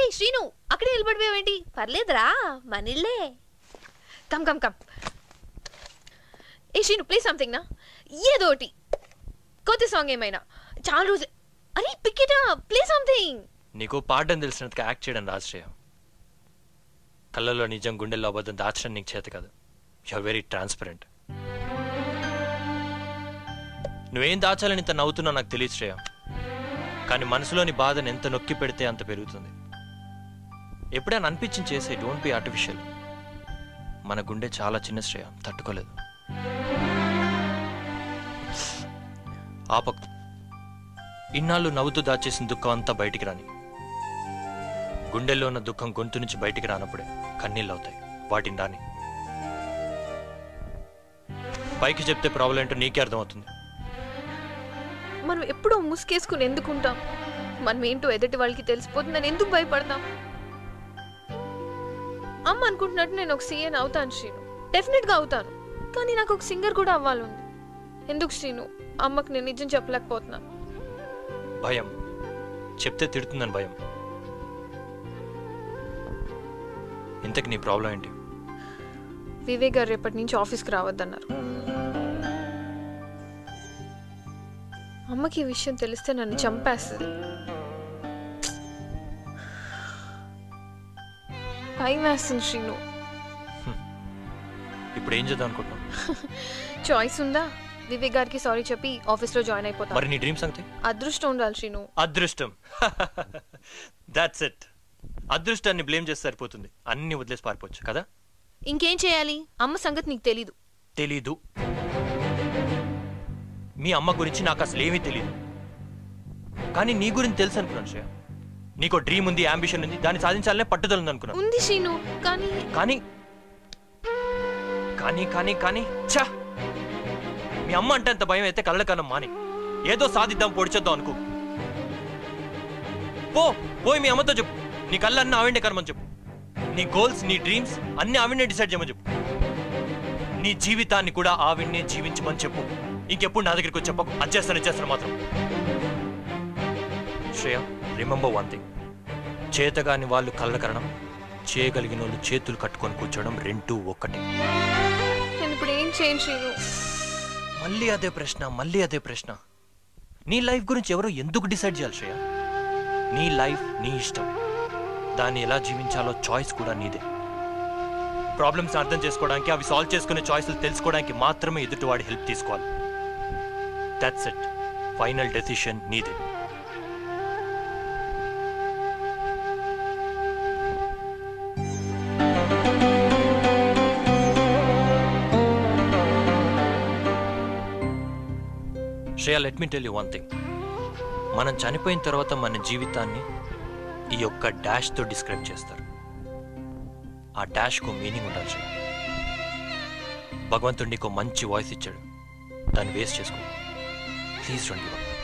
శ్రీను అక్కడే నిలబడిపోయావేంటి పర్లేదురా మనిళ్ళే కమ్ కమ్ కమ్ ఏ శ్రీను ప్లే సంథింగ్ నా ఏదో ఒకటి కొత్త సాంగ్ ఏమైనా చాలా రోజు అరే పిక్కిటా ప్లే సంథింగ్ నీకు పాడడం తెలిసినందుకు యాక్ట్ చేయడం రాశ్రయ కళ్ళల్లో నిజం గుండెల్లో అబద్ధం దాచడం నీకు చేత కాదు యు వెరీ ట్రాన్స్పరెంట్ నువ్వేం దాచాలని ఇంత నవ్వుతున్నా నాకు తెలియదు శ్రేయ కానీ మనసులోని బాధను ఎంత నొక్కి పెడితే అంత పెరుగుతుంది ఎప్పుడైనా అనిపించింది చేసే డోంట్ బి ఆర్టిఫిషియల్ మన గుండె చాలా చిన్న శ్రేయ తట్టుకోలేదు ఆపకు ఇన్నాళ్ళు నవ్వుతూ దాచేసిన దుఃఖం అంతా బయటికి రాని గుండెల్లో ఉన్న దుఃఖం గొంతు నుంచి బయటికి రానప్పుడే కన్నీళ్ళు అవుతాయి వాటిని రాని పైకి చెప్తే ప్రాబ్లం ఏంటో నీకే అర్థమవుతుంది మనం ఎప్పుడూ ముసుకేసుకుని ఎందుకుంటాం మనం ఏంటో ఎదుటి వాళ్ళకి తెలిసిపోతుందని ఎందుకు భయపడతాం అమ్మ అనుకుంటున్నట్టు నేను ఒక సీఎన్ అవుతాను శ్రీను డెఫినెట్గా అవుతాను కానీ నాకు ఒక సింగర్ కూడా అవ్వాలంది ఎందుకు శ్రీను అమ్మకి నేను నిజం చెప్పలేకపోతున్నా భయం చెప్తే తిడుతుందని భయం ఇంతకు నీ ప్రాబ్లం ఏంటి వివేక్ గారు రేపటి నుంచి ఆఫీస్కి రావద్దన్నారు అమ్మకి ఈ విషయం తెలిస్తే నన్ను చంపేస్తుంది భయం వేస్తుంది శ్రీను ఇప్పుడు ఏం చేద్దాం అనుకుంటున్నావు చాయిస్ ఉందా వివేక్ గారికి సారీ చెప్పి ఆఫీస్లో జాయిన్ అయిపోతా మరి నీ డ్రీమ్ సంగతి అదృష్టం ఉండాలి శ్రీను అదృష్టం దాట్స్ ఇట్ అదృష్టాన్ని బ్లేమ్ చేస్తే సరిపోతుంది అన్ని వదిలేసి పారిపోవచ్చు కదా ఇంకేం చేయాలి అమ్మ సంగతి నీకు తెలీదు తెలీదు మీ అమ్మ గురించి నాకు అసలు ఏమీ తెలీదు కానీ నీ గురించి తెలుసు అనుకున్నాను శ్రేయ నీకు డ్రీమ్ ఉంది అంబిషన్ ఉంది దాన్ని సాధించాలనే పట్టుదల ఉంది అనుకున్నాను ఉంది శ్రీను కానీ కానీ కానీ కానీ కానీ ఛా మీ అమ్మ అంటే అంత భయం అయితే కళ్ళ కనం మాని ఏదో సాధిద్దాం పొడిచేద్దాం అనుకో పో పోయి మీ అమ్మతో చెప్పు నీ కళ్ళన్నీ ఆవిడే కనమని చెప్పు నీ గోల్స్ నీ డ్రీమ్స్ అన్ని ఆవిడనే డిసైడ్ చేయమని చెప్పు నీ జీవితాన్ని కూడా ఆవిడ్నే జీవించమని చెప్పు ఇంకెప్పుడు నా దగ్గరికి వచ్చి చెప్పకు అది చేస్తాను ఇది చేస్తాను మాత్రం శ్రేయ రిమెంబర్ వన్ థింగ్ చేతగాని వాళ్ళు కళ్ళ కరణం చేయగలిగిన వాళ్ళు చేతులు కట్టుకొని కూర్చోవడం రెండూ ఒక్కటే నేను ఇప్పుడు ఏం చేయను శ్రీను మళ్ళీ అదే ప్రశ్న మళ్ళీ అదే ప్రశ్న నీ లైఫ్ గురించి ఎవరో ఎందుకు డిసైడ్ చేయాలి శ్రేయ నీ లైఫ్ నీ ఇష్టం దాన్ని ఎలా జీవించాలో చాయిస్ కూడా నీదే ప్రాబ్లమ్స్ అర్థం చేసుకోవడానికి అవి సాల్వ్ చేసుకునే చాయిస్లు తెలుసుకోవడానికి మాత్రమే ఎదుటివాడి హెల్ప్ తీసుకోవాలి దట్స్ ఇట్ ఫైనల్ డెసిషన్ నీదే Shreya let me tell you one thing మనం చనిపోయిన తర్వాత మన జీవితాన్ని ఈ యొక్క డాష్తో డిస్క్రైబ్ చేస్తారు ఆ డాష్కు మీనింగ్ ఉండాలి శ్రేయ భగవంతుడు నీకు మంచి వాయిస్ ఇచ్చాడు దాన్ని వేస్ట్ చేసుకో ప్లీజ్ డోంట్ గివ్ అప్